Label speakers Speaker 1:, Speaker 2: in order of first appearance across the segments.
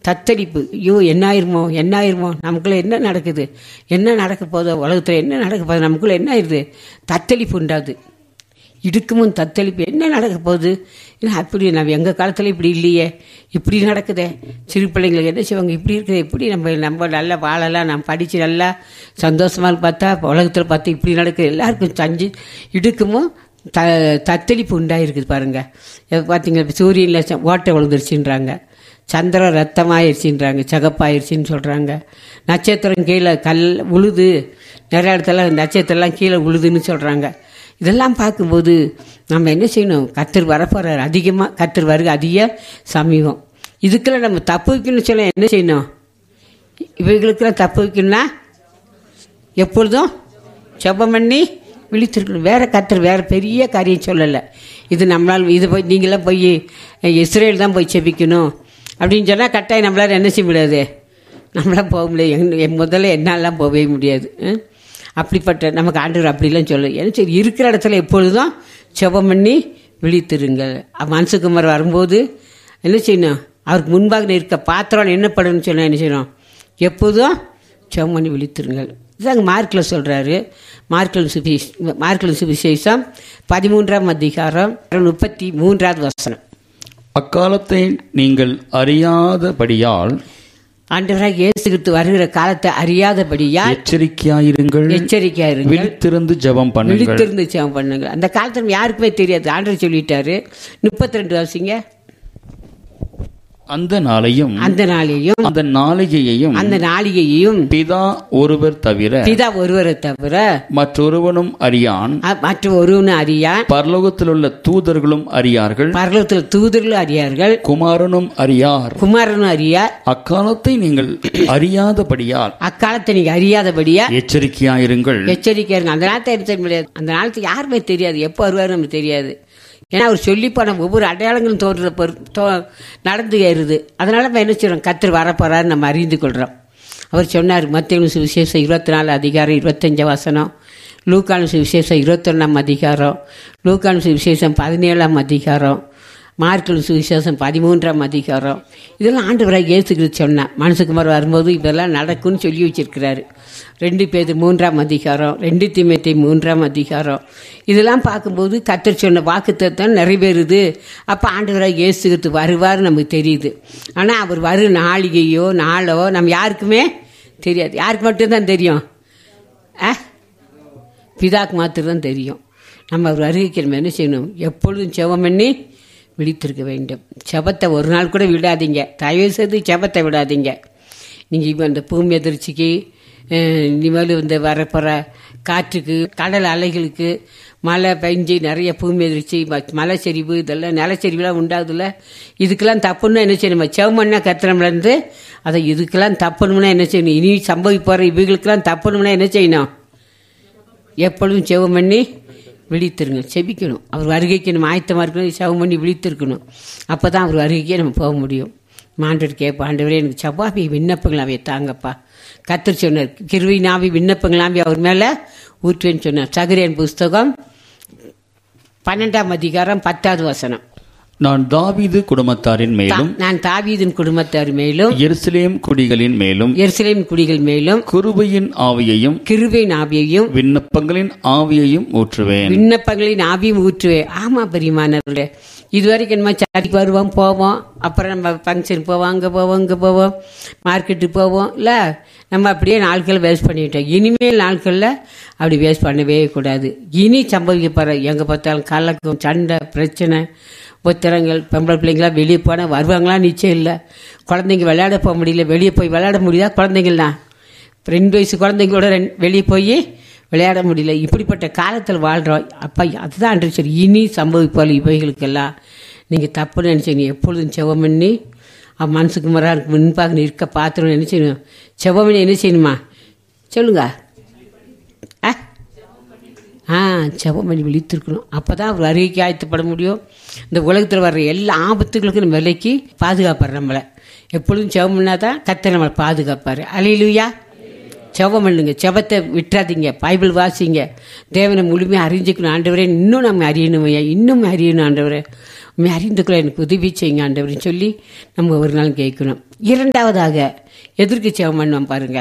Speaker 1: தத்தளிப்பு ஐயோ என்ன ஆயிருமோ என்ன ஆயிருமோ நமக்குள்ள என்ன நடக்குது என்ன நடக்க போதோ உலகத்தில் என்ன நடக்க போகுது நமக்குள்ள என்ன ஆயிருது தத்தளிப்பு உண்டாது இடுக்குமும் தத்தளிப்பு என்ன நடக்க போகுது இல்லை அப்படி நம்ம எங்கள் காலத்தில் இப்படி இல்லையே இப்படி நடக்குதே சிறு பிள்ளைங்களுக்கு என்ன செய்வாங்க இப்படி இருக்குது இப்படி நம்ம நம்ம நல்லா வாழலாம் நம்ம படித்து நல்லா சந்தோஷமாக பார்த்தா உலகத்தில் பார்த்தா இப்படி நடக்குது எல்லாருக்கும் சஞ்சு இடுக்குமும் த தத்தளிப்பு உண்டாயிருக்குது பாருங்கள் பார்த்தீங்களா சூரியனில் ஓட்டை விழுந்துருச்சுன்றாங்க சந்திரன் ரத்தமாயிருச்சுன்றாங்க சகப்பாயிருச்சுன்னு சொல்கிறாங்க நட்சத்திரம் கீழே கல் உழுது நிறைய இடத்துல நட்சத்திரம்லாம் கீழே உழுதுன்னு சொல்கிறாங்க இதெல்லாம் பார்க்கும்போது நம்ம என்ன செய்யணும் கத்தர் வரப்போகிறார் அதிகமாக கத்தர் வருக அதிக சமீபம் இதுக்கெல்லாம் நம்ம தப்பு வைக்கணும்னு சொல்ல என்ன செய்யணும் இவைகளுக்கெல்லாம் தப்பு வைக்கணும்னா எப்பொழுதும் ஜெபம் பண்ணி விழித்திருக்கணும் வேற கத்தர் வேற பெரிய காரியம் சொல்லலை இது நம்மளால் இது போய் நீங்களாம் போய் இஸ்ரேல் தான் போய் செபிக்கணும் அப்படின்னு சொன்னால் கட்டாயம் நம்மளால் என்ன செய்ய முடியாது நம்மளாம் போக முடியாது எங்க- என் முதல்ல என்னாலாம் போகவே முடியாது ம்? அப்படிப்பட்ட நமக்கு ஆண்டவர் அப்படிலாம் சொல்லு ஏன்னா சரி இருக்கிற இடத்துல எப்பொழுதும் செபம் பண்ணி விழித்திருங்கள் மனசுக்குமார் வரும்போது என்ன செய்யணும் அவருக்கு முன்பாக இருக்க பாத்திரம் என்ன பண்ணணும்னு சொன்னால் என்ன செய்யணும் எப்போதும் செபம் பண்ணி விழித்திருங்கள் இதாங்க மார்க்கில் சொல்கிறாரு மார்க்கில் சுபிஷ் மார்க்கில் சுவிசேஷம் பதிமூன்றாம் அதிகாரம் முப்பத்தி மூன்றாவது வசனம்
Speaker 2: அக்காலத்தை நீங்கள் அறியாதபடியால்
Speaker 1: ஆண்டவராக இயேசு கிறிஸ்து வருகிற காலத்தை அறியாதபடியால்
Speaker 2: எச்சரிக்கையாயிருங்கள்
Speaker 1: எச்சரிக்கையா இருங்கள்
Speaker 2: விழித்திருந்து ஜெபம் பண்ணுங்கள்
Speaker 1: விழித்திருந்து ஜெபம் பண்ணுங்க அந்த காலத்துல யாருக்குமே தெரியாது ஆண்டவர் சொல்லிட்டாரு முப்பத்தி ரெண்டு வாசிங்க
Speaker 2: அந்த நாளையும்
Speaker 1: அந்த நாளையும்
Speaker 2: அந்த நாளிகையையும்
Speaker 1: அந்த நாளிகையையும்
Speaker 2: பிதா ஒருவர் தவிர
Speaker 1: பிதா ஒருவரை தவிர
Speaker 2: மற்றொருவனும் அறியான்
Speaker 1: அ- மற்ற ஒருவனும் அறியா
Speaker 2: பரலோகத்திலுள்ள தூதர்களும் அறியார்கள்
Speaker 1: பரலோகத்தில் தூதர்களும் அறியார்கள்
Speaker 2: குமாரனும் அறியார்
Speaker 1: குமாரனும் அறியா
Speaker 2: அக்காலத்தை நீங்கள் அறியாதபடியால்
Speaker 1: அக்காலத்தை நீங்க அறியாதபடியா
Speaker 2: எச்சரிக்கையாயிருங்கள்
Speaker 1: எச்சரிக்கையா இருங்க அந்த நாளத்தை எடுத்து முடியாது அந்த நாளத்துக்கு யாருமே தெரியாது எப்போ வருவாரு நமக்கு தெரியாது ஏன்னா அவர் சொல்லி போன ஒவ்வொரு அடையாளங்களும் தோன்ற பொறு- தோ- நடந்து ஏறுது அதனால நம்ம என்ன செய்றோம் கத்தர் வரப்போறாரு நம்ம அறிந்து கொள்றோம் அவர் சொன்னார் மத்திய சுவிசேஷம் இருபத்தி நாலு அதிகாரம் இருபத்தஞ்சு வசனம் லூக்கான சுவிசேஷம் இருபத்தொன்னாம் அதிகாரம் லூக்கான சுவிசேஷம் பதினேழாம் அதிகாரம் மார்க்கல் சுவிசேஷம் பதிமூன்றாம் அதிகாரம் இதெல்லாம் ஆண்டவராக இயேசுக்கு சொன்னேன் மனசுக்குமார் வரும்போது இதெல்லாம் நடக்கும்னு சொல்லி வச்சிருக்கிறாரு ரெண்டு பேர் மூன்றாம் அதிகாரம் ரெண்டு திமேத்தை மூன்றாம் அதிகாரம் இதெல்லாம் பார்க்கும்போது கத்தர் சொன்ன வாக்குத்தத்தம் நிறைவேறுது அப்போ ஆண்டவராக இயேசுக்கு வருவார் நமக்கு தெரியுது ஆனால் அவர் வரும் நாளிகையோ நாளோ நம்ம யாருக்குமே தெரியாது யாருக்கு மட்டும்தான் தெரியும் ஆ பிதாக்கு மாத்திரம் தெரியும் நம்ம அவர் வருகைக்கு நம்ம என்ன செய்யணும் எப்பொழுதும் செபம் பண்ணி விழித்திருக்க வேண்டும் செபத்தை ஒரு நாள் கூட விடாதீங்க தயவு செய்து செபத்தை விடாதீங்க நீங்கள் இப்போ இந்த பூமி எதிர்ச்சிக்கு அஹ், இனிமேல் இந்த வரப்போகிற காற்றுக்கு கடல் அலைகளுக்கு மழை பெஞ்சு நிறைய பூமி எதிர்ச்சி ம- மலை சரிவு இதெல்லாம் நிலச்சரிவுலாம் உண்டாகுதுல்ல இதுக்கெல்லாம் தப்புன்னா என்ன செய்யணும் செவமண்ணா கத்திரம்லேருந்து அதை இதுக்கெல்லாம் தப்பணும்னா என்ன செய்யணும் இனி சம்பவிக்க போகிற இவைகளுக்கெல்லாம் தப்பணும்னா என்ன செய்யணும் எப்பொழுதும் செவம் பண்ணி விழித்திருங்க செபிக்கணும் அவர் வருகைக்கு நம்ம ஆயத்தமாக இருக்கணும் செவம் பண்ணி விழித்திருக்கணும் அப்போ தான் அவர் வருகைக்கே நம்ம போக முடியும் மாண்டவர் கேட்பா ஆண்டவரே எனக்கு சபாபி விண்ணப்பங்களாவே தாங்கப்பா கத்தர் சொன்னார் கிருவி நாவி விண்ணப்பங்களாவே அவர் மேலே ஊற்றுவேன்னு சொன்னார் சகரியன் புஸ்தகம் பன்னெண்டாம் அதிகாரம் பத்தாவது வசனம்
Speaker 2: நான் தாவீது குடும்பத்தாரின் மேலும்
Speaker 1: நான் தாவீதின் குடும்பத்தார் மேலும்
Speaker 2: எருசலேம் குடிகளின் மேலும்
Speaker 1: எருசலேம் குடிகள் மேலும்
Speaker 2: குருபையின் ஆவியையும்
Speaker 1: கிருவை நாவியையும்
Speaker 2: விண்ணப்பங்களின் ஆவியையும் ஊற்றுவேன்
Speaker 1: விண்ணப்பங்களின் ஆவியும் ஊற்றுவேன் ஆமா பெரியமானவர்களே இதுவரைக்கும் நம்ம சர்ச்சுக்கு வருவோம் போவோம் அப்புறம் நம்ம ஃபங்க்ஷன் போவோம் அங்கே போவோம் இங்கே போவோம் மார்க்கெட்டுக்கு போவோம் இல்லை நம்ம அப்படியே நாட்கள் வேஸ்ட் பண்ணிட்டோம் இனிமேல் நாட்களில் அப்படி வேஸ்ட் பண்ணவே கூடாது இனி சம்பவிக்க போகிற எங்கே பார்த்தாலும் கலக்கம் சண்டை பிரச்சனை புத்திரங்கள் பொம்பளை பிள்ளைங்களாம் வெளியே போனால் வருவாங்களா நிச்சயம் இல்லை குழந்தைங்க விளையாட போக முடியல வெளியே போய் விளையாட முடியுதா குழந்தைங்களாம் ரெண்டு வயசு குழந்தைங்களோட ரெண் வெளியே போய் விளையாட முடியல இப்படிப்பட்ட காலத்தில் வாழ்கிறோம் அப்பா அதுதான் அன்று சரி இனி சம்பவிப்பால் இவைகளுக்கெல்லாம் நீங்கள் தப்புன்னு நினச்சிங்க எப்பொழுதும் செவம் பண்ணி அவன் மனசுக்கு முறாருக்கு முன்பாக நிற்க பாத்திரம் என்ன செய்யணும் செவம் பண்ணி என்ன செய்யணுமா சொல்லுங்க ஆ ஆ செவம் பண்ணி விழித்திருக்கணும் அப்போ தான் அவர் அறிவிக்கை ஆயத்தப்பட முடியும் இந்த உலகத்தில் வர்ற எல்லா ஆபத்துகளுக்கும் நம்ம விலைக்கு பாதுகாப்பார் நம்மளை எப்பொழுதும் செவம் பண்ணால் தான் கத்தை நம்மளை பாதுகாப்பார் அலையிலுயா செவம் பண்ணுங்க செவத்தை விட்டுறாதீங்க பைபிள் வாசிங்க தேவனை முழுமையாக அறிஞ்சிக்கணும் ஆண்டவரே இன்னும் நம்ம அறியணும் ஐயா இன்னும் அறியணும் ஆண்டவரே உண்மை அறிந்துக்குள்ள எனக்கு உதவி செய்யுங்க ஆண்டவரேன்னு சொல்லி நம்ம ஒரு நாள் கேட்கணும் இரண்டாவதாக எதற்கு ஜெபம் பண்ணுவோம் பாருங்க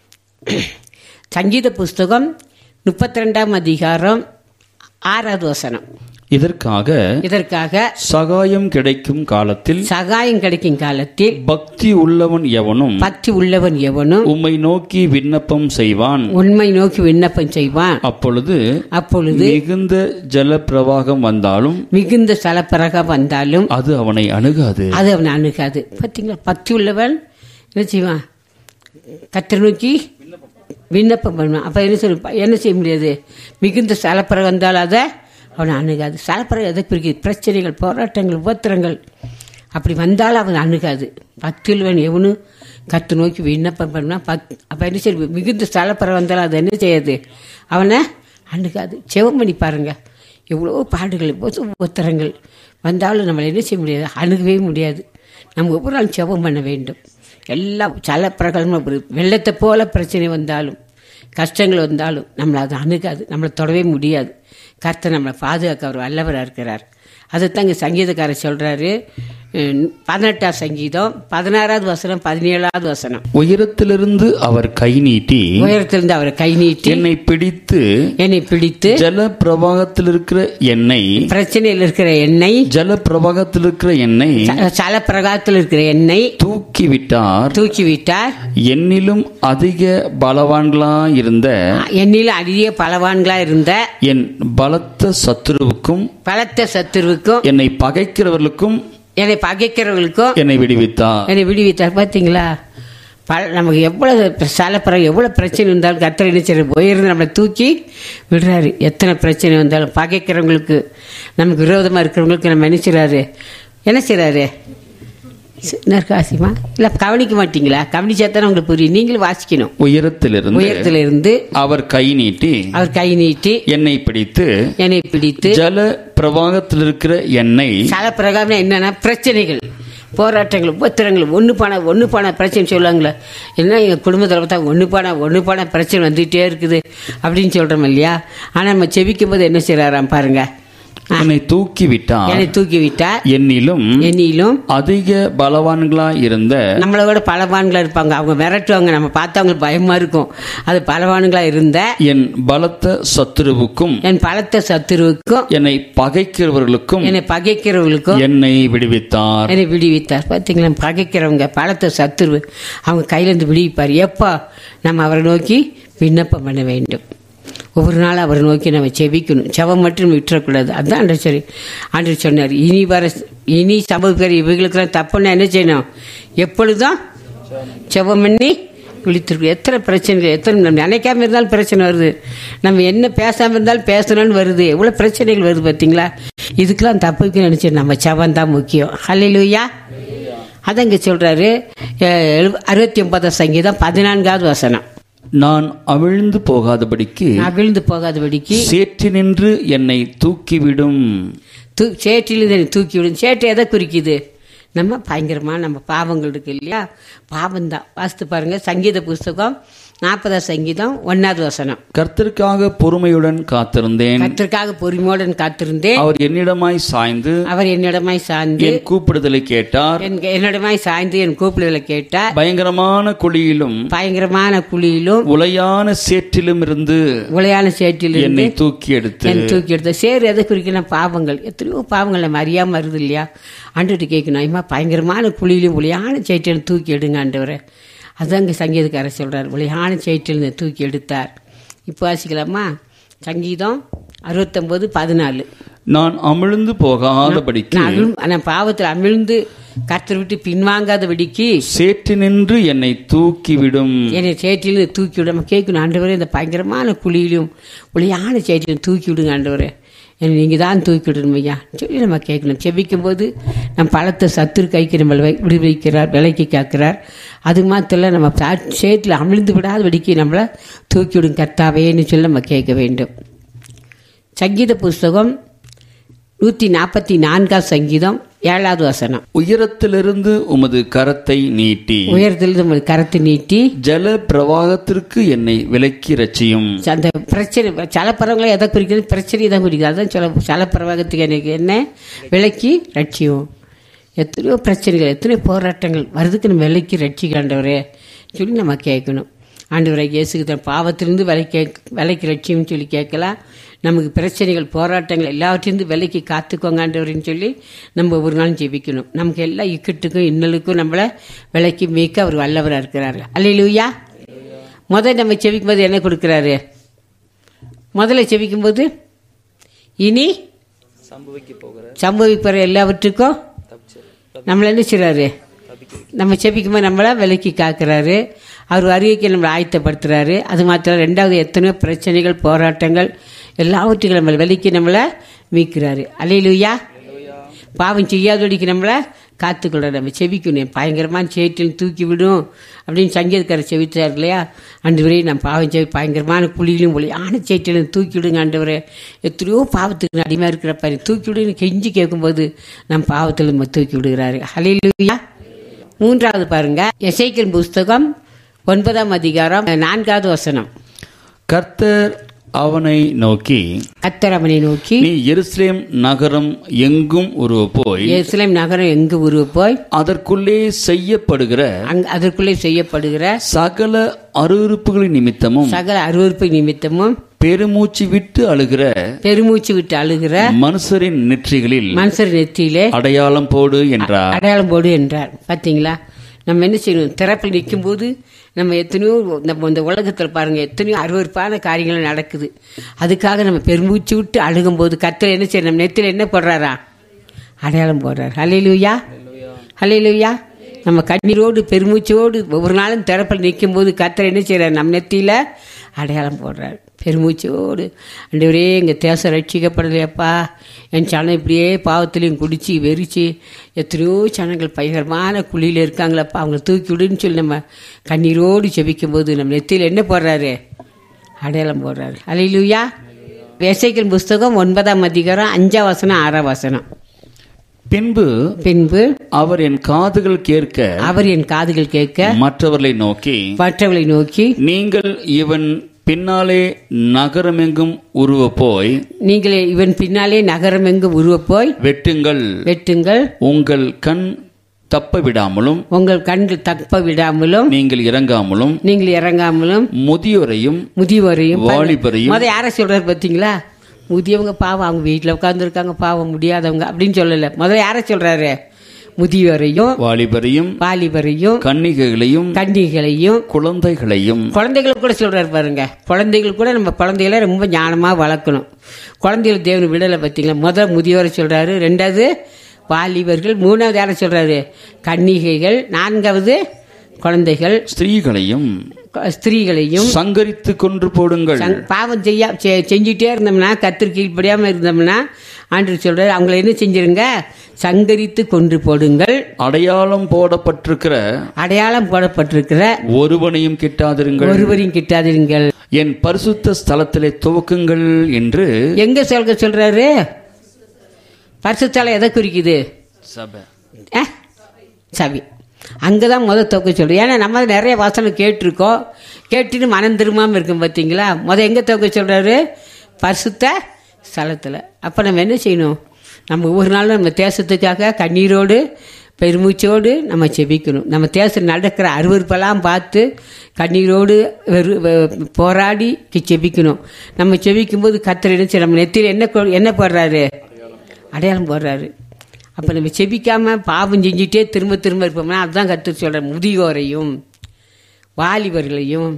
Speaker 1: சங்கீத புஸ்தகம் முப்பத்தி ரெண்டாம் அதிகாரம் ஆறாவது வசனம்
Speaker 2: இதற்காக
Speaker 1: இதற்காக
Speaker 2: சகாயம் கிடைக்கும் காலத்தில்
Speaker 1: சகாயம் கிடைக்கும் காலத்தில்
Speaker 2: பக்தி உள்ளவன் எவனும்
Speaker 1: பக்தி உள்ளவன் எவனும்
Speaker 2: உம்மை நோக்கி விண்ணப்பம் செய்வான்
Speaker 1: உண்மை நோக்கி விண்ணப்பம் செய்வான்
Speaker 2: அப்பொழுது
Speaker 1: அப்பொழுது
Speaker 2: மிகுந்த ஜல பிரவாகம் வந்தாலும்
Speaker 1: மிகுந்த சலப்பரக வந்தாலும்
Speaker 2: அது அவனை அணுகாது
Speaker 1: அது அவன் அணுகாது பார்த்தீங்களா பக்தி உள்ளவன் என்ன செய்வான் கத்தரை நோக்கி விண்ணப்பம் பண்ணுவான் அப்போ என்ன சொல்ல என்ன செய்ய முடியாது மிகுந்த சலப்பறை வந்தால் அதை அவனை அணுகாது சலப்பறை எதை குறிக்குது பிரச்சனைகள் போராட்டங்கள் உபத்திரங்கள் அப்படி வந்தாலும் அவன் அணுகாது பக்தி உள்ளவன் எவனும் கத்து நோக்கி விண்ணப்பம் பண்ணுவான் பக் அப்போ என்ன செய்ய மிகுந்த சலப்பறை வந்தாலும் அது என்ன செய்யாது அவனை அணுகாது செவம் பண்ணி பாருங்க எவ்வளோ பாடுகள் எவ்வளோ உத்தரங்கள் வந்தாலும் நம்மளை என்ன செய்ய முடியாது அணுகவே முடியாது நம்ம ஒவ்வொரு நாளும் செபம் பண்ண வேண்டும் எல்லாம் சல பிரகடனம் ஒரு வெள்ளத்தை போல பிரச்சனை வந்தாலும் கஷ்டங்கள் வந்தாலும் நம்மளை அது அணுகாது நம்மளை தொடவே முடியாது கர்த்தர் நம்மளை பாதுகாக்க அவர் வல்லவராக இருக்கிறார் அதைத்தான் இங்கே சங்கீதக்காரர் சொல்கிறாரு பதினெட்டாம் சங்கீதம் பதினாறாவது வசனம் பதினேழாவது வசனம்
Speaker 2: உயரத்திலிருந்து அவர் கை நீட்டி
Speaker 1: உயரத்திலிருந்து அவர் கை நீட்டி
Speaker 2: என்னை பிடித்து
Speaker 1: என்னை பிடித்து
Speaker 2: ஜல பிரவாகத்தில் இருக்கிற எண்ணெய்
Speaker 1: பிரச்சனையில் இருக்கிற எண்ணெய்
Speaker 2: ஜல பிரவாகத்தில் இருக்கிற எண்ணெய்
Speaker 1: சல பிரகாரத்தில் இருக்கிற எண்ணெய்
Speaker 2: தூக்கி விட்டார்
Speaker 1: தூக்கி விட்டார்
Speaker 2: என்னிலும் அதிக பலவான்களா இருந்த
Speaker 1: என்னில் அதிக பலவான்களா இருந்த
Speaker 2: என் பலத்த சத்துருவுக்கும்
Speaker 1: பலத்த சத்துருவுக்கும்
Speaker 2: என்னை பகைக்கிறவர்களுக்கும்
Speaker 1: என்னை பகைக்கிறவர்களுக்கும்
Speaker 2: என்னை விடுவித்தார்
Speaker 1: என்னை விடுவித்தார் பார்த்தீங்களா பல நமக்கு எவ்வளவு சலப்பறம் எவ்வளோ பிரச்சனை இருந்தாலும் கத்திர நினைச்சாரு உயர்ந்து நம்மளை தூக்கி விடுறாரு எத்தனை பிரச்சனை வந்தாலும் பகைக்கிறவங்களுக்கு நமக்கு விரோதமாக இருக்கிறவங்களுக்கு நம்ம நினைச்சிடாரு என்ன செய்கிறாரு நற்காசிமா இல்லை கவனிக்க மாட்டீங்களா கவனிச்சா தானே உங்களுக்கு புரியும் நீங்களும் வாசிக்கணும்
Speaker 2: உயரத்திலிருந்து
Speaker 1: உயரத்துல இருந்து
Speaker 2: அவர் கை நீட்டி
Speaker 1: அவர் கை நீட்டி
Speaker 2: என்னை பிடித்து
Speaker 1: என்னை பிடித்து
Speaker 2: ஜல பிரவாகத்தில் இருக்கிற எண்ணெய்
Speaker 1: சல பிரகாரம் என்னன்னா பிரச்சனைகள் போராட்டங்கள் உபத்திரங்கள் ஒன்று போன ஒன்று போன பிரச்சனை சொல்லுவாங்களே என்ன எங்கள் குடும்பத்தில் பார்த்தா ஒன்று போன ஒன்று போன பிரச்சனை வந்துகிட்டே இருக்குது அப்படின்னு சொல்கிறோம் இல்லையா ஆனால் நம்ம செபிக்கும் போது என்ன செய்கிறாராம் பாருங்க
Speaker 2: என்னை தூக்கி விட்டார்
Speaker 1: என்னை தூக்கி விட்டார்
Speaker 2: என்னிலும்
Speaker 1: என்னிலும்
Speaker 2: அதிக பலவான்களா இருந்த
Speaker 1: நம்மளை விட பலவான்களா இருப்பாங்க அவங்க மிரட்டுவாங்க நம்ம பார்த்தா அவங்களுக்கு பயமா இருக்கும் அது பலவான்களா இருந்த
Speaker 2: என் பலத்த சத்துருவுக்கும்
Speaker 1: என் பலத்த சத்துருவுக்கும்
Speaker 2: என்னை பகைக்கிறவர்களுக்கும்
Speaker 1: என்னை பகைக்கிறவர்களுக்கும்
Speaker 2: என்னை விடுவித்தார்
Speaker 1: என்னை விடுவித்தார் பார்த்தீங்களா பகைக்கிறவங்க பலத்த சத்துரு அவங்க கையிலேருந்து விடுவிப்பார் எப்போ நம்ம அவரை நோக்கி விண்ணப்பம் பண்ண வேண்டும் ஒவ்வொரு நாள் அவரை நோக்கி நம்ம செபிக்கணும் செவம் மட்டும் விட்டுறக்கூடாது அதுதான் ஆண்டர் சரி ஆண்டர் சொன்னார் இனி வர இனி சம்பவிக்கிற இவைகளுக்கெல்லாம் தப்புன்னா என்ன செய்யணும் எப்பொழுதும் செவம் பண்ணி விழித்திருக்கு எத்தனை பிரச்சனைகள் எத்தனை நம்ம நினைக்காம இருந்தாலும் பிரச்சனை வருது நம்ம என்ன பேசாமல் இருந்தாலும் பேசணும்னு வருது எவ்வளோ பிரச்சனைகள் வருது பார்த்தீங்களா இதுக்கெல்லாம் தப்புக்கு நினச்சி நம்ம செவம் தான் முக்கியம் ஹalleluya அதான் இங்கே சொல்கிறாரு அறுபத்தி ஒன்பதாம் சங்கீதம் பதினான்காவது வசனம்
Speaker 2: நான் அவிழ்ந்து போகாதபடிக்கு
Speaker 1: நான் விழுந்து போகாதபடிக்கு
Speaker 2: சேற்றி நின்று என்னை தூக்கிவிடும்
Speaker 1: தூ சேற்றிலிருந்து என்னை தூக்கி விடும் சேற்று எதை குறிக்குது நம்ம பயங்கரமாக நம்ம பாவங்கள் இருக்கு இல்லையா பாவம்தான் வாசித்து பாருங்க சங்கீத புஸ்தகம் நாற்பதாம் சங்கீதம் ஒன்னாவது வசனம்
Speaker 2: கர்த்தருக்காக பொறுமையுடன் காத்திருந்தேன்
Speaker 1: கத்திற்காக பொறுமையுடன் காத்திருந்தேன்
Speaker 2: அவர் என்னிடமாய் சாய்ந்து
Speaker 1: அவர் என்னிடமாய் சாய்ந்து
Speaker 2: என் கூப்பிடுதலை கேட்டார்
Speaker 1: என் என்னிடமாய் சாய்ந்து என் கூப்பிடுதலை கேட்டார்
Speaker 2: பயங்கரமான குழியிலும்
Speaker 1: பயங்கரமான குழியிலும்
Speaker 2: உலையான சேற்றிலும் இருந்து
Speaker 1: உளையான சேற்றில்
Speaker 2: என்னை தூக்கி எடுத்து
Speaker 1: என் தூக்கி எடுத்த சேர் எதை குறிக்கணும் பாவங்கள் எத்தனையோ பாவங்கள் நம்ம அறியாமல் வருது இல்லையா ஆண்டுகிட்ட கேட்கணும் ஐமா பயங்கரமான குழியிலும் ஒளியான சேற்றில் தூக்கி எடுங்க ஆண்டவரை அதுதான் இங்கே சங்கீதக்காரர் சொல்கிறார் ஒளியான சேற்றில் தூக்கி எடுத்தார் இப்போ வாசிக்கலாமா சங்கீதம் அறுபத்தொம்போது பதினாலு
Speaker 2: நான் அமிழ்ந்து போகாதபடிக்கு
Speaker 1: நான் அமிழ்- நான் பாவத்தில் அமிழ்ந்து கர்த்தர் விட்டு பின்வாங்காதபடிக்கு
Speaker 2: சேற்றி நின்று என்னை தூக்கிவிடும்
Speaker 1: என்னை சேற்றிலும் தூக்கி விடாம கேட்கணும் ஆண்டவரே இந்த பயங்கரமான குழியிலும் ஒளியான சேற்றிலும் தூக்கி விடுங்க ஆண்டவரே என்னை நீங்கள் தான் தூக்கி விடணும் ஐயா சொல்லி நம்ம கேட்கணும் செபிக்கும் போது நம் பழத்தை சத்துரு கைக்கு நம்ம வை- விடுவிக்கிறார் விலைக்கு காக்கிறார் அது மாத்திரம் நம்ம சா- சேற்றில் அமிழ்ந்து விடாதபடிக்கு நம்மளை தூக்கி விடும் கர்த்தாவேன்னு சொல்லி நம்ம கேட்க வேண்டும் சங்கீத புஸ்தகம் நூற்றி நாற்பத்தி நான்காம் சங்கீதம் ஏழாவது வசனம்
Speaker 2: உயரத்திலிருந்து உமது கரத்தை நீட்டி
Speaker 1: உயரத்தில் நம்ம கரத்தை நீட்டி
Speaker 2: ஜல பிரவாகத்திற்கு என்னை விலக்கி ரட்சியும்
Speaker 1: அந்த பிரச்சனை சலப்பறவங்களை எதை குறிக்கிறது பிரச்சனை தான் குறிக்கிறது அதான் சொல்ல சலப்பிரவாகத்துக்கு எனக்கு என்ன விலக்கி ரட்சியம் எத்தனையோ பிரச்சனைகள் எத்தனையோ போராட்டங்கள் வருதுக்கு நம்ம விலைக்கு ரட்சிக்காண்டவரே சொல்லி நம்ம கேட்கணும் ஆண்டவரை இயேசுக்கு தன் பாவத்திலிருந்து விலை கேக் விலைக்கு ரட்சியம்னு சொல்லி கேட்கலாம் நமக்கு பிரச்சனைகள் போராட்டங்கள் எல்லாவற்றிலிருந்து விலைக்கு காத்துக்கோங்க ஆண்டவரின்னு சொல்லி நம்ம ஒரு நாள் ஜெபிக்கணும் நமக்கு எல்லா இக்கட்டுக்கும் இன்னலுக்கும் நம்மளை விலைக்கு மீக்க அவர் வல்லவராக இருக்கிறாரு அல்லையிலூயா முதல் நம்ம செவிக்கும் போது என்ன கொடுக்குறாரு முதல்ல செவிக்கும்போது இனி சம்பவிக்கிற எல்லாவற்றுக்கும் நம்மளை என்ன செய்றாரு நம்ம செபிக்கும்போது நம்மளை விலக்கி காக்குறாரு அவர் வருகைக்கு நம்மளை ஆயத்தப்படுத்துறாரு அது மாத்திரம் ரெண்டாவது எத்தனையோ பிரச்சனைகள் போராட்டங்கள் எல்லாவற்றையும் நம்மளை விலக்கி நம்மளை மீட்கிறாரு அலையிலுயா பாவம் செய்யாதபடிக்கு நம்மளை காத்துக்கொள்ள நம்ம செபிக்கணும் பயங்கரமான சேற்றில் தூக்கி விடும் அப்படின்னு சங்கீதக்காரர் செவித்தார் இல்லையா ஆண்டவரே நான் பாவம் செவி பயங்கரமான குழியிலும் ஒளியான சேற்றிலும் தூக்கி விடுங்க ஆண்டவரே எத்தனையோ பாவத்துக்கு அடிமையாக இருக்கிற பாரு தூக்கி விடுன்னு கெஞ்சி கேட்கும்போது நம் பாவத்தில் நம்ம தூக்கி விடுகிறாரு ஹalleluya மூன்றாவது பாருங்க எசைக்கின் புஸ்தகம் ஒன்பதாம் அதிகாரம் நான்காவது வசனம்
Speaker 2: கர்த்தர் அவனை நோக்கி
Speaker 1: கத்தர் அவனை நோக்கி
Speaker 2: நீ எருசலேம் நகரம் எங்கும் உருவ போய்
Speaker 1: எருசலேம் நகரம் எங்கு உருவ போய்
Speaker 2: அதற்குள்ளே செய்யப்படுகிற
Speaker 1: அங்க அதற்குள்ளே செய்யப்படுகிற
Speaker 2: சகல அருவருப்புகளின் நிமித்தமும்
Speaker 1: சகல அருவருப்பு நிமித்தமும்
Speaker 2: பெருமூச்சு விட்டு அழுகிற
Speaker 1: பெருமூச்சு விட்டு அழுகிற
Speaker 2: மனுஷரின் நெற்றிகளில்
Speaker 1: மனுஷர் நெத்தியிலே
Speaker 2: அடையாளம் போடு என்றார்
Speaker 1: அடையாளம் போடு என்றார் பார்த்தீங்களா நம்ம என்ன செய்யணும் திறப்பில் நிற்கும்போது நம்ம எத்தனையோ நம்ம இந்த உலகத்தில் பாருங்க எத்தனையோ அருவருப்பான காரியங்கள் நடக்குது அதுக்காக நம்ம பெருமூச்சு விட்டு அழுகும்போது கத்தர் என்ன செய்யணும் நம்ம நெத்தியில் என்ன போடுறாரா அடையாளம் போடுறார் ஹalleluya ஹalleluya நம்ம கண்ணீரோடு பெருமூச்சோடு ஒவ்வொரு நாளும் திறப்பில் நிற்கும்போது கத்தர் என்ன செய்கிறார் நம்ம நெத்தியில் அடையாளம் போடுறார் பெருமூச்சோடு ஆண்டவரே எங்கள் தேசம் ரட்சிக்கப்படலையப்பா என் சனம் இப்படியே பாவத்திலையும் குடிச்சு வெறிச்சு எத்தனையோ சனங்கள் பயங்கரமான குழியில் இருக்காங்களப்பா அவங்கள தூக்கி விடுன்னு சொல்லி நம்ம கண்ணீரோடு செபிக்கும்போது நம்ம நெத்தியில் என்ன போடுறாரு அடையாளம் போடுறாரு அலையிலுயா வேசைக்கல் புஸ்தகம் ஒன்பதாம் அதிகாரம் அஞ்சாம் வசனம் ஆறாம் வசனம்
Speaker 2: பின்பு
Speaker 1: பின்பு
Speaker 2: அவர் என் காதுகள் கேட்க
Speaker 1: அவர் என் காதுகள் கேட்க
Speaker 2: மற்றவர்களை நோக்கி
Speaker 1: மற்றவர்களை நோக்கி
Speaker 2: நீங்கள் இவன் பின்னாலே நகரமெங்கும் உருவ போய்
Speaker 1: நீங்களே இவன் பின்னாலே நகரம் எங்கு உருவப் போய்
Speaker 2: வெட்டுங்கள்
Speaker 1: வெட்டுங்கள்
Speaker 2: உங்கள் கண் தப்ப விடாமலும்
Speaker 1: உங்கள் கண்கள் தப்ப விடாமலும்
Speaker 2: நீங்கள் இறங்காமலும்
Speaker 1: நீங்கள் இறங்காமலும்
Speaker 2: முதியோரையும்
Speaker 1: முதியவரையும்
Speaker 2: வாலிபரையும்
Speaker 1: முத யாரை சொல்றாரு பார்த்தீங்களா முதியவங்க பாவம் அவங்க வீட்டில் உட்காந்துருக்காங்க பாவம் முடியாதவங்க அப்படின்னு சொல்லல முதல்ல யாரை சொல்றாரு முதியவரையும்
Speaker 2: வாலிபரையும்
Speaker 1: வாலிபரையும்
Speaker 2: கன்னிகைகளையும்
Speaker 1: கன்னிகளையும்
Speaker 2: குழந்தைகளையும்
Speaker 1: குழந்தைகள் கூட சொல்றாரு பாருங்க குழந்தைகள் கூட நம்ம குழந்தைகளை ரொம்ப ஞானமா வளர்க்கணும் குழந்தைகள் தேவன் விடலை பார்த்தீங்களா முதல் முதியோரை சொல்றாரு ரெண்டாவது வாலிபர்கள் மூணாவது யாரை சொல்றாரு கன்னிகைகள் நான்காவது குழந்தைகள்
Speaker 2: ஸ்திரீகளையும்
Speaker 1: க- ஸ்திரீகளையும்
Speaker 2: சங்கரித்து கொன்று போடுங்கள்
Speaker 1: சங்- பாவம் செய்ய செ- செஞ்சுட்டே இருந்தோம்னா கத்திரி கீழ்ப்படியாம இருந்தோம்னா ஆண்டு சொல்றாரு அவங்கள என்ன செஞ்சிருங்க சங்கரித்து கொன்று போடுங்கள்
Speaker 2: அடையாளம் போடப்பட்டிருக்கிற
Speaker 1: அடையாளம் போடப்பட்டிருக்கிற
Speaker 2: ஒருவனையும் கிட்டாதிருங்கள்
Speaker 1: ஒருவரையும் கிட்டாதீர்கள்
Speaker 2: என் பரிசுத்த ஸ்தலத்திலே துவக்குங்கள் என்று
Speaker 1: எங்க சொல்க சொல்றாரு பரிசுத்தால எதை குறிக்குது
Speaker 2: சபை
Speaker 1: ஆ? சவி அங்கே தான் முத தொக்க சொல்கிறோம் ஏன்னா நம்ம நிறைய வசனம் கேட்டிருக்கோம் கேட்டுட்டு மனம் திரும்பாமல் இருக்கும் பார்த்தீங்களா முத எங்கே தொக்க சொல்கிறாரு பரிசுத்த ஸ்தலத்தில் அப்போ நம்ம என்ன செய்யணும் நம்ம ஒவ்வொரு நாளும் நம்ம தேசத்துக்காக கண்ணீரோடு பெருமூச்சோடு நம்ம செபிக்கணும் நம்ம தேசம் நடக்கிற அருவருப்பெல்லாம் பார்த்து கண்ணீரோடு வெறு- வெ- போராடி செபிக்கணும் நம்ம செபிக்கும்போது கத்தர் என்ன செய்ய நம்ம நெத்தியில் என்ன கொ- என்ன போடுறாரு அடையாளம் போடுறாரு அப்போ நம்ம செபிக்காம பாவம் செஞ்சுட்டே திரும்ப திரும்ப இருப்போம்னா அதுதான் கற்று சொல்ற முதியோரையும் வாலிபர்களையும்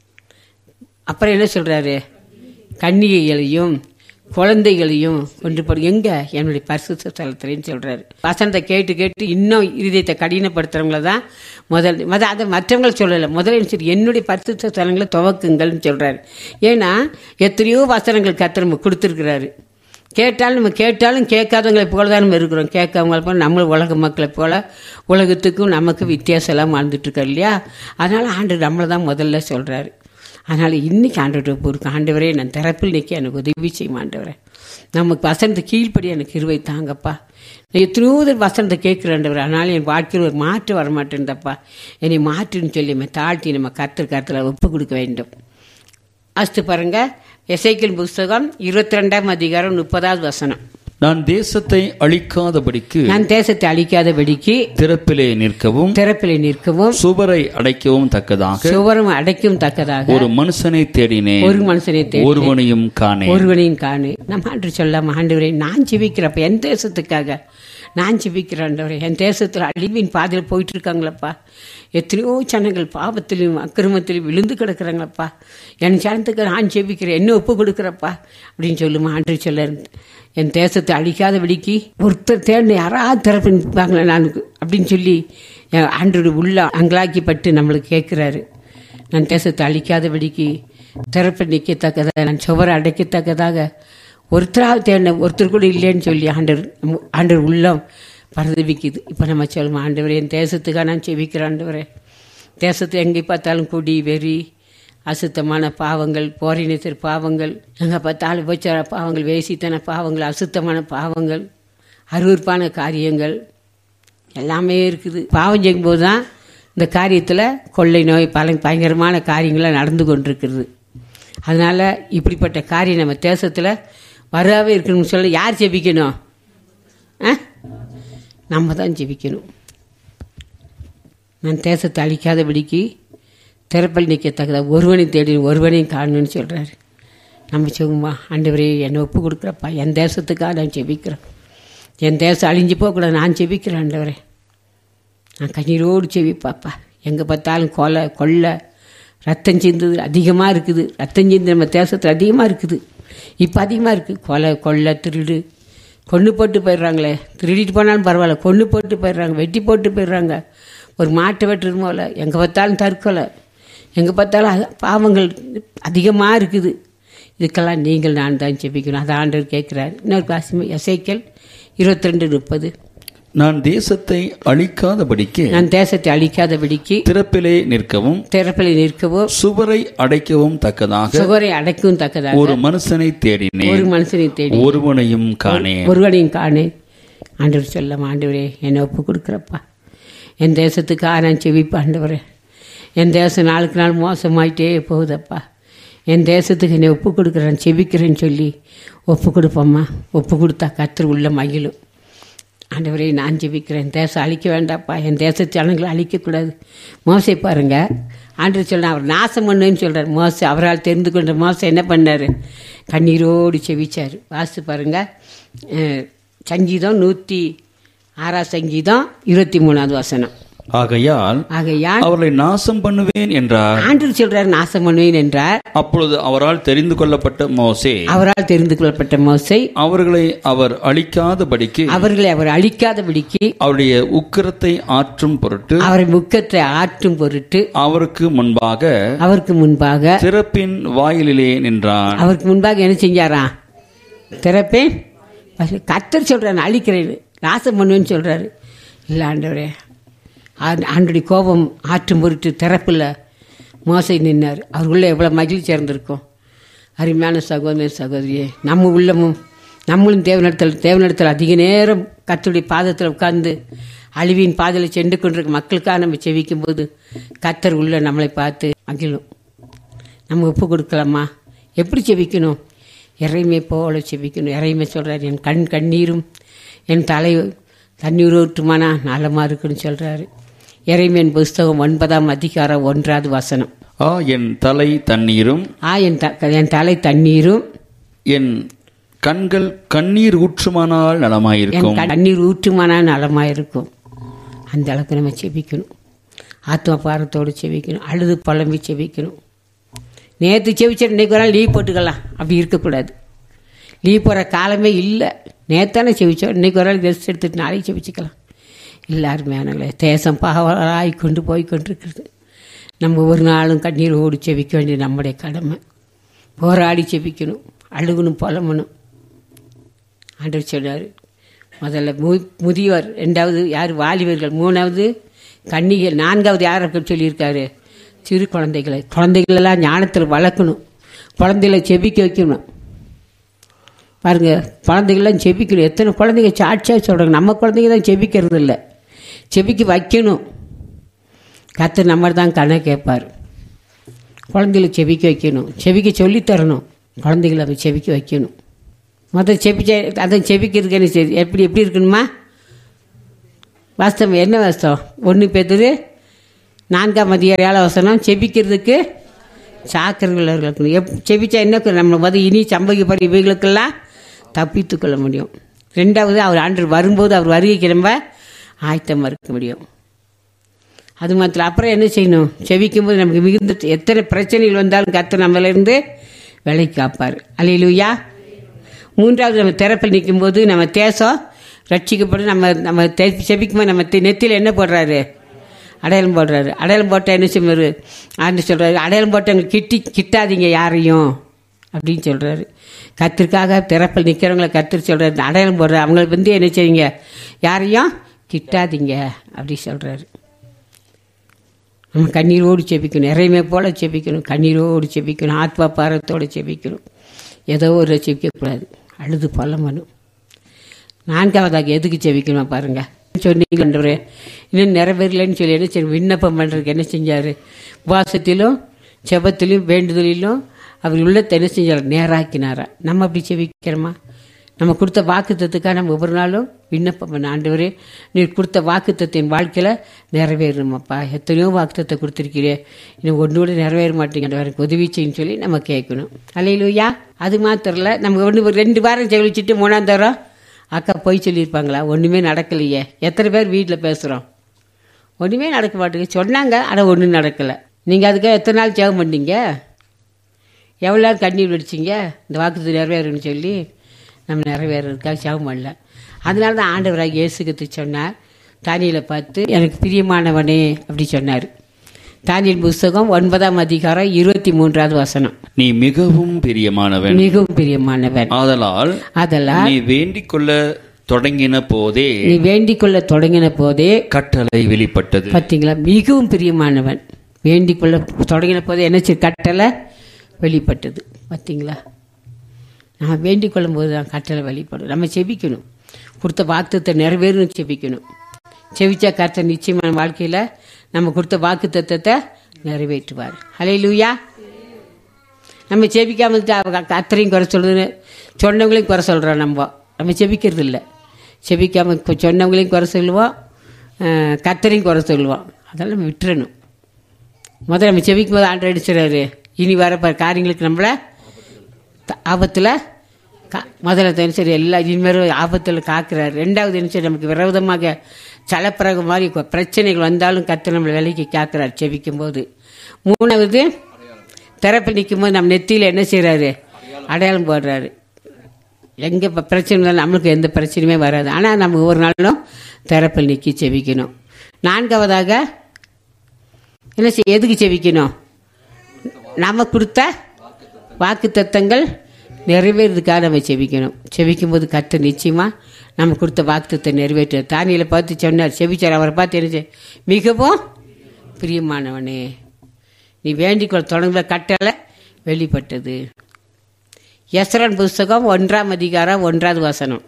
Speaker 1: அப்புறம் என்ன சொல்றாரு கன்னிகைகளையும் குழந்தைகளையும் கொண்டு போடு எங்க என்னுடைய பரிசுத்த ஸ்தலத்துலன்னு சொல்றாரு வசனத்தை கேட்டு கேட்டு இன்னும் இருதயத்தை கடினப்படுத்துறவங்கள தான் முதல் மத அதை மற்றவங்களை சொல்லலை முதல்ல சரி என்னுடைய பரிசுத்த ஸ்தலங்களை துவக்குங்கள்னு சொல்றாரு ஏன்னா எத்தனையோ வசனங்கள் கத்திர நம்ம கொடுத்துருக்கிறாரு கேட்டாலும் நம்ம கேட்டாலும் கேட்காதவங்களை போல தான் நம்ம இருக்கிறோம் கேட்காதவங்களை போல நம்மளும் உலக மக்களை போல உலகத்துக்கும் நமக்கு வித்தியாசம் எல்லாம் வாழ்ந்துட்டு இருக்கோம் இல்லையா அதனால ஆண்டு நம்மளை தான் முதல்ல சொல்றாரு அதனால இன்னைக்கு ஆண்டவர்கிட்ட போருக்கு ஆண்டவரே நான் திறப்பில் நிற்க எனக்கு உதவி செய்யும் ஆண்டவரே நமக்கு வசனத்தை கீழ்ப்படி எனக்கு இருவை தாங்கப்பா நான் எத்தனையோ தடவை வசனத்தை கேட்கிறேன்டவர் அதனால என் வாழ்க்கையில் ஒரு மாற்று வர மாட்டேன்தப்பா என்னை மாற்றுன்னு சொல்லி நம்ம தாழ்த்தி நம்ம கர்த்தர் கருத்தில் ஒப்பு கொடுக்க வேண்டும் அஸ்து பாருங்க எசைக்கிள் புஸ்தகம் இருபத்தி ரெண்டாம் அதிகாரம் முப்பதாவது வசனம்
Speaker 2: நான் தேசத்தை அழிக்காதபடிக்கு
Speaker 1: நான் தேசத்தை அழிக்காதபடிக்கு
Speaker 2: திறப்பிலே நிற்கவும்
Speaker 1: திறப்பிலே நிற்கவும்
Speaker 2: சுவரை அடைக்கவும் தக்கதாக
Speaker 1: சுவரும் அடைக்கும் தக்கதாக
Speaker 2: ஒரு மனுஷனை தேடினேன்
Speaker 1: ஒரு மனுஷனை தேடி
Speaker 2: ஒருவனையும் காணேன்
Speaker 1: ஒருவனையும் காணு நம்ம ஆண்டு சொல்லாம ஆண்டவரே நான் ஜெபிக்கிறப்ப என் தேசத்துக்காக நான் ஜெபிக்கிறேன் ஆண்டவரே என் தேசத்தில் அழிவின் பாதையில் போயிட்டு இருக்காங்களப்பா எத்தனையோ ஜனங்கள் பாவத்திலையும் அக்கிரமத்திலையும் விழுந்து கிடக்குறாங்களப்பா என் ஜனத்துக்கு நான் ஜெபிக்கிறேன் என்ன ஒப்பு கொடுக்குறப்பா அப்படின்னு சொல்லுமா ஆண்டு சொல்ல என் தேசத்தை அழிக்காதபடிக்கு ஒருத்தர் தேடின யாராவது திறப்பு நிற்பாங்களே நான் அப்படின்னு சொல்லி என் ஆண்டோட உள்ள அங்கலாக்கிப்பட்டு நம்மளுக்கு கேட்குறாரு நான் தேசத்தை அழிக்காதபடிக்கு திறப்பை நிற்கத்தக்கதாக நான் சுவரை அடைக்கத்தக்கதாக ஒருத்தராக தேடின ஒருத்தர் கூட இல்லைன்னு சொல்லி ஆண்டர் ஆண்டர் உள்ளம் பரதவிக்குது இப்போ நம்ம சொல்லுவோம் ஆண்டவரே என் தேசத்துக்காக நான் செவிக்கிறேன் ஆண்டவரே தேசத்தை எங்கே பார்த்தாலும் குடி வெறி அசுத்தமான பாவங்கள் போரினத்தின் பாவங்கள் எங்கே பார்த்தாலும் உபச்சார பாவங்கள் வேசித்தன பாவங்கள் அசுத்தமான பாவங்கள் அருவருப்பான காரியங்கள் எல்லாமே இருக்குது பாவம் செய்யும்போது தான் இந்த காரியத்தில் கொள்ளை நோய் பல பயங்கரமான காரியங்கள்லாம் நடந்து கொண்டிருக்கிறது அதனால் இப்படிப்பட்ட காரியம் நம்ம தேசத்தில் வராவே இருக்கணும்னு சொல்ல யார் ஜெபிக்கணும் ஆ நம்ம தான் ஜெபிக்கணும் நான் தேசத்தை அழிக்காதபடிக்கு திறப்பல் நிற்கத்தக்கதா ஒருவனை தேடி ஒருவனையும் காணணும்னு சொல்கிறாரு நம்ம சொல்லுமா ஆண்டவரே என்னை ஒப்பு கொடுக்குறப்பா என் தேசத்துக்காக நான் ஜெபிக்கிறேன் என் தேசம் அழிஞ்சு போகக்கூடாது நான் ஜெபிக்கிறேன் ஆண்டவரே நான் கண்ணீரோடு செவிப்பாப்பா எங்கே பார்த்தாலும் கொலை கொள்ளை ரத்தம் சிந்துது அதிகமாக இருக்குது ரத்தம் சிந்து நம்ம தேசத்தில் அதிகமாக இருக்குது இப்போ அதிகமாக இருக்குது கொலை கொள்ளை திருடு கொண்டு போட்டு போயிடுறாங்களே திருடிட்டு போனாலும் பரவாயில்ல கொண்டு போட்டு போயிடுறாங்க வெட்டி போட்டு போயிடுறாங்க ஒரு மாட்டை வெட்டுறது போல எங்கே பார்த்தாலும் தற்கொலை எங்கே பார்த்தாலும் அது- பாவங்கள் அதிகமாக இருக்குது இதுக்கெல்லாம் நீங்கள் நான் தான் ஜெபிக்கணும் அதை ஆண்டவர் கேட்குறாரு இன்னொரு காசிம எசைக்கல் இருபத்தி ரெண்டு முப்பது
Speaker 2: நான் தேசத்தை அழிக்காதபடிக்கு
Speaker 1: நான் தேசத்தை அழிக்காதபடிக்கு
Speaker 2: திறப்பிலே நிற்கவும்
Speaker 1: திறப்பில் நிற்கவோ
Speaker 2: சுவரை அடைக்கவும் தக்கதாக
Speaker 1: சுவரை அடைக்கவும் தக்கதாக
Speaker 2: ஒரு மனுஷனை தேடினேன்
Speaker 1: ஒரு மனுஷனை தேடி
Speaker 2: ஒருவனையும் காணேன்
Speaker 1: ஒருவனையும் காணு ஆண்டவர் சொல்லம் ஆண்டவரே என்னை ஒப்பு கொடுக்குறப்பா என் தேசத்துக்காக நான் செவிப்பா ஆண்டவரே என் தேசம் நாளுக்கு நாள் மோசமாயிட்டே போகுதப்பா என் தேசத்துக்கு என்னை ஒப்பு கொடுக்குறேன் செபிக்கிறேன்னு சொல்லி ஒப்பு கொடுப்போம்மா ஒப்பு கொடுத்தா கத்தர் உள்ள மகிழும் ஆண்டவரே நான் ஜெபிக்கிறேன் தேசம் அழிக்க வேண்டாப்பா என் தேச ஜனங்களை அழிக்கக்கூடாது மோசை பாருங்க ஆண்டவர் சொல்ல அவர் நாசம் பண்ணுன்னு சொல்றார் மோசை அவரால் தெரிந்து கொண்ட மோசை என்ன பண்ணார் கண்ணீரோடு செவிச்சார் வாசித்து பாருங்க அஹ், சங்கீதம் நூற்றி ஆறாம் சங்கீதம் இருபத்தி மூணாவது வசனம்
Speaker 2: ஆகையால்
Speaker 1: ஆகையால்
Speaker 2: அவர்களை நாசம் பண்ணுவேன் என்றார்
Speaker 1: ஆண்டவர் சொல்றார் நாசம் பண்ணுவேன் என்றார்
Speaker 2: அப்பொழுது அவரால் தெரிந்து கொள்ளப்பட்ட மோசே
Speaker 1: அவரால் தெரிந்து கொள்ளப்பட்ட மோசை
Speaker 2: அவர்களை அவர் அழிக்காதபடிக்கு
Speaker 1: அவர்களை அவர் அழிக்காதபடிக்கு
Speaker 2: அவருடைய உக்கிரத்தை ஆற்றும் பொருட்டு
Speaker 1: அவரை முக்கத்தை ஆற்றும் பொருட்டு
Speaker 2: அவருக்கு முன்பாக
Speaker 1: அவருக்கு முன்பாக
Speaker 2: திறப்பின் வாயிலிலே நின்றான்
Speaker 1: அவருக்கு முன்பாக என்ன செஞ்சாரா திறப்பேன் கத்தர் சொல்றாரு அழிக்கிறேன் நாசம் பண்ணுவேன்னு சொல்றாரு இல்லை ஆண்டவரே ஆ- ஆண்டுடைய கோபம் ஆற்றும் பொருட்டு திறப்பில் மோசை நின்னார் அவருக்குள்ள எவ்வளோ மகிழ்ச்சி இருந்திருக்கும் அருமையான சகோதர சகோதரியே நம்ம உள்ளமும் நம்மளும் தேவனிடத்தில் தேவனிடத்தில் அதிக நேரம் கத்தருடைய பாதத்தில் உட்கார்ந்து அழிவின் பாதையில் சென்று கொண்டிருக்க மக்களுக்காக நம்ம செவிக்கும் போது கத்தர் உள்ள நம்மளை பார்த்து மகிழும் நம்ம ஒப்பு கொடுக்கலாமா எப்படி செபிக்கணும் இறைமை போல செபிக்கணும் இறைமை சொல்கிறார் என் கண் கண்ணீரும் என் தலை தண்ணீர் ஊற்றுமானா நலமாக இருக்குன்னு சொல்கிறாரு இறைமையின் புஸ்தகம் ஒன்பதாம் அதிகாரம் ஒன்றாவது வசனம்
Speaker 2: ஆ என் தலை தண்ணீரும்
Speaker 1: ஆ என் த என் தலை தண்ணீரும்
Speaker 2: என் கண்கள் கண்ணீர் ஊற்றுமானால்
Speaker 1: என்
Speaker 2: நலமாயிருக்கும்
Speaker 1: கண்ணீர் ஊற்றுமானா நலமாக இருக்கும் அந்த அளவுக்கு நம்ம செபிக்கணும் ஆத்மா பாரத்தோடு செபிக்கணும் அழுது புலம்பி செபிக்கணும் நேற்று செபிச்ச இன்னைக்கு ஒரு நாள் லீவ் போட்டுக்கலாம் அப்படி இருக்கக்கூடாது லீவ் போகிற காலமே இல்லை நேத்தானே செபிச்சோம் இன்னைக்கு ஒரு நாள் ரெஸ்ட் எடுத்துட்டு நாளைக்கு செபிச்சுக்கலாம் எல்லாருமே ஆனால தேசம் பாவராய் கொண்டு போய் கொண்டிருக்கிறது நம்ம ஒரு நாளும் கண்ணீர் ஓடி செபிக்க வேண்டியது நம்முடைய கடமை போராடி செபிக்கணும் அழுகணும் புலம்பணும் ஆண்டவர் சொன்னார் முதல்ல மு முதியோர் ரெண்டாவது யார் வாலிபர்கள் மூணாவது கன்னிகள் நான்காவது யாரை சொல்லியிருக்காரு சிறு குழந்தைகளை குழந்தைகளெல்லாம் ஞானத்தில் வளர்க்கணும் குழந்தைகளை செபிக்க வைக்கணும் பாருங்க குழந்தைகள்லாம் செபிக்கணும் எத்தனை குழந்தைங்க சாட்சியாக சொல்கிறாங்க நம்ம குழந்தைங்க தான் செபிக்கிறது இல்லை செபிக்க வைக்கணும் கத்து நம்ம தான் கணை கேட்பார் குழந்தைகளை செபிக்க வைக்கணும் செபிக்க சொல்லித் தரணும் குழந்தைகளை அதை செபிக்க வைக்கணும் மொத்தம் செபிச்ச அதை செபிக்கிறதுக்கு என்ன செய்யுது எப்படி எப்படி இருக்கணுமா வாஸ்தவம் என்ன வாஸ்தவம் ஒன்று பேத்துரு நான்காம் அதிகார ஏழாம் வசனம் செபிக்கிறதுக்கு சாக்கர்கள் இருக்கணும் எப் செபிச்சா என்ன நம்ம வந்து இனி சம்பவிக்கப்படும் இவைகளுக்கெல்லாம் தப்பித்து கொள்ள முடியும் ரெண்டாவது அவர் ஆண்டு வரும்போது அவர் வருகைக்கு நம்ம ஆயத்தமாக இருக்க முடியும் அது மாத்திரம் அப்புறம் என்ன செய்யணும் செவிக்கும்போது நமக்கு மிகுந்த எத்தனை பிரச்சனைகள் வந்தாலும் கத்து நம்மளிருந்து விலை காப்பார் அலையிலுயா மூன்றாவது நம்ம திறப்பில் நிற்கும்போது நம்ம தேசம் ரட்சிக்கப்படும் நம்ம நம்ம தெ- செபிக்கும்போது நம்ம தெ- நெத்தியில் என்ன போடுறாரு அடையாளம் போடுறாரு அடையாளம் போட்டால் என்ன செய்வார் ஆண்டு சொல்கிறாரு அடையாளம் போட்டவங்க கிட்டி கிட்டாதீங்க யாரையும் அப்படின்னு சொல்கிறாரு கத்திற்காக திறப்பில் நிற்கிறவங்கள கத்திரி சொல்கிறாரு அடையாளம் போடுறாரு அவங்களுக்கு வந்து என்ன செய்யுங்க யாரையும் கிட்டாதீங்க அப்படி சொல்கிறாரு நம்ம கண்ணீரோடு செபிக்கணும் இறைமை போல செபிக்கணும் கண்ணீரோடு செபிக்கணும் ஆத்மா பாரத்தோடு செபிக்கணும் ஏதோ ஒரு செபிக்கக்கூடாது அழுது பள்ளமனும் நான்காவதாக எதுக்கு செபிக்கணும் பாருங்க சொன்னீங்க ஆண்டவரே, இன்னும் நிறைவேறலைன்னு சொல்லி என்ன செய்ய விண்ணப்பம் பண்ணுறதுக்கு என்ன செஞ்சார் உபாசத்திலும் செபத்திலும் வேண்டுதலிலும் அவர் உள்ளத்தை என்ன செஞ்சார் நேராக்கினாரா நம்ம அப்படி செபிக்கிறோமா நம்ம கொடுத்த வாக்குத்தத்துக்காக நம்ம ஒவ்வொரு நாளும் விண்ணப்பம் பண்ண ஆண்டவரே நீர் கொடுத்த வாக்குத்தத்தின் வாழ்க்கையில் நிறைவேறணுமாப்பா எத்தனையோ வாக்குத்தத்தை கொடுத்துருக்கிறே இன்னும் ஒன்று கூட நிறைவேற மாட்டேங்க எனக்கு உதவி செய்யுன்னு சொல்லி நம்ம கேட்கணும் அல்லையிலூயா அது மாத்திரம் இல்லை நம்ம ஒன்று ஒரு ரெண்டு வாரம் செவிச்சிட்டு மூணாம் தரம் அக்கா போய் சொல்லியிருப்பாங்களா ஒன்றுமே நடக்கலையே எத்தனை பேர் வீட்டில் பேசுகிறோம் ஒன்றுமே நடக்க மாட்டேங்குது சொன்னாங்க ஆனால் ஒன்றும் நடக்கலை நீங்கள் அதுக்காக எத்தனை நாள் ஜெபம் பண்ணீங்க எவ்வளோ நேரம் கண்ணீர் வெடிச்சிங்க இந்த வாக்குத்து நிறைவேறுன்னு சொல்லி நம்ம நிறைவேறதுக்காக ஜெபம் பண்ணல அதனால தான் ஆண்டவராக இயேசுக்கு சொன்னார் தானியலை பார்த்து எனக்கு பிரியமானவனே அப்படி சொன்னார் தானியல் புஸ்தகம் ஒன்பதாம் அதிகாரம் இருபத்தி மூன்றாவது வசனம்
Speaker 2: நீ மிகவும் பிரியமானவன்
Speaker 1: மிகவும் பிரியமானவன்
Speaker 2: ஆதலால்
Speaker 1: அதெல்லாம்
Speaker 2: நீ வேண்டிக் கொள்ள தொடங்கின போதே
Speaker 1: நீ வேண்டிக் கொள்ள தொடங்கின போதே
Speaker 2: கட்டளை வெளிப்பட்டது
Speaker 1: பார்த்தீங்களா மிகவும் பிரியமானவன் வேண்டிக் கொள்ள தொடங்கின போது என்ன செய்ய கட்டளை வெளிப்பட்டது பார்த்தீங்களா நான் வேண்டிக் கொள்ளும் போது தான் கட்டளை வெளிப்படும் நம்ம செபிக்கணும் கொடுத்த வாக்குத்தத்தை நிறைவேறும் செபிக்கணும் செவிச்சா கர்த்தர் நிச்சயமான வாழ்க்கையில் நம்ம கொடுத்த வாக்கு தத்தத்தை நிறைவேற்றுவார் ஹலே லூயா நம்ம செபிக்காம இருந்துட்டு அவங்க கத்தரையும் குறை சொல்லுதுன்னு சொன்னவங்களையும் குறை சொல்கிறோம் நம்ம நம்ம செபிக்கிறது இல்லை செபிக்காம கொ- சொன்னவங்களையும் குறை சொல்லுவோம் அஹ், கத்தரையும் குறை சொல்லுவோம் அதெல்லாம் நம்ம விட்டுறணும் முதல்ல நம்ம செபிக்கும் போது ஆண்டு அடிச்சிடறாரு இனி வர ப- காரியங்களுக்கு நம்மளை ஆபத்தில் கா முதல்ல தினசரி எல்லா இனிமேலும் ஆபத்தில் காக்கிறார் ரெண்டாவது தினசரி நமக்கு விரோதமாக சலப்பிறகு மாதிரி கொ- பிரச்சனைகள் வந்தாலும் கத்து நம்மளை விலைக்கு காக்கிறார் செபிக்கும் போது மூணாவது திறப்பில் நிற்கும் போது நம்ம நெத்தியில் என்ன செய்கிறாரு அடையாளம் போடுறாரு எங்கே இப்போ பிரச்சனை இருந்தாலும் நம்மளுக்கு எந்த பிரச்சனையுமே வராது ஆனால் நம்ம ஒவ்வொரு நாளும் திறப்பில் நிற்கி செபிக்கணும் நான்காவதாக என்ன செய்ய எதுக்கு செபிக்கணும் நம்ம கொடுத்த வாக்கு தத்தங்கள் நிறைவேறதுக்காக நம்ம செபிக்கணும் செபிக்கும் போது கத்த நிச்சயமா நம்ம கொடுத்த வாக்குத்தத்தை நிறைவேற்ற தானியில் பார்த்து சொன்னார் செபிச்சார் அவரை பார்த்து என்ன செய்- மிகவும் பிரியமானவனே நீ வேண்டிக்கொள் தொடங்குற கட்டளை வெளிப்பட்டது எஸ்ரன் புஸ்தகம் ஒன்றாம் அதிகாரம் ஒன்றாவது வசனம்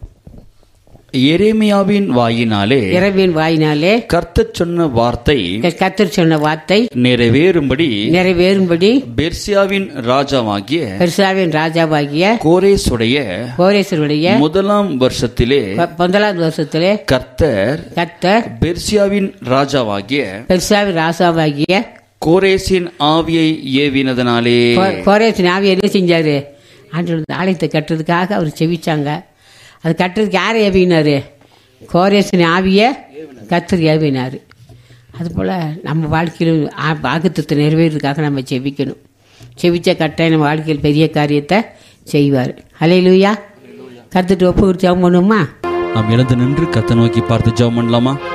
Speaker 2: எரேமியாவின் வாயினாலே
Speaker 1: இரவின் வாயினாலே
Speaker 2: கர்த்தர் சொன்ன வார்த்தை
Speaker 1: கத்தர் சொன்ன வார்த்தை
Speaker 2: நிறைவேறும்படி
Speaker 1: நிறைவேறும்படி
Speaker 2: பெர்சியாவின் ராஜாவாகிய
Speaker 1: பெருசாவின் ராஜாவாகிய
Speaker 2: கோரேசுடைய
Speaker 1: கோரேஸ்வருடைய
Speaker 2: முதலாம் வருஷத்திலே
Speaker 1: ப- முதலாவது வருஷத்திலே
Speaker 2: கர்த்தர்
Speaker 1: கத்தர்
Speaker 2: பெர்சியாவின் ராஜாவாகிய
Speaker 1: பெருசாவின் ராசாவாகிய
Speaker 2: கோரேசின் ஆவியை ஏவினதனாலே
Speaker 1: கோ- கோரேசின் ஆவி என்ன செஞ்சாரு ஆண்டு ஆலயத்தை கட்டுறதுக்காக அவர் செவிச்சாங்க அது கட்டுறதுக்கு யாரை ஏவினாரு கோரேசின் ஆவியை கத்தர் ஏவினார் அதுபோல் நம்ம வாழ்க்கையில் வாக்குத்தத்தை நிறைவேறதுக்காக நம்ம செவிக்கணும் செவிச்ச கட்டாயம் நம்ம வாழ்க்கையில் பெரிய காரியத்தை செய்வார் ஹலே லூயா கத்துட்டு ஒப்பு கொடுத்து ஜெபம் பண்ணுமா
Speaker 2: நாம் எழுந்து நின்று கத்த நோக்கி பார்த்து ஜெபம் பண்ணலாமா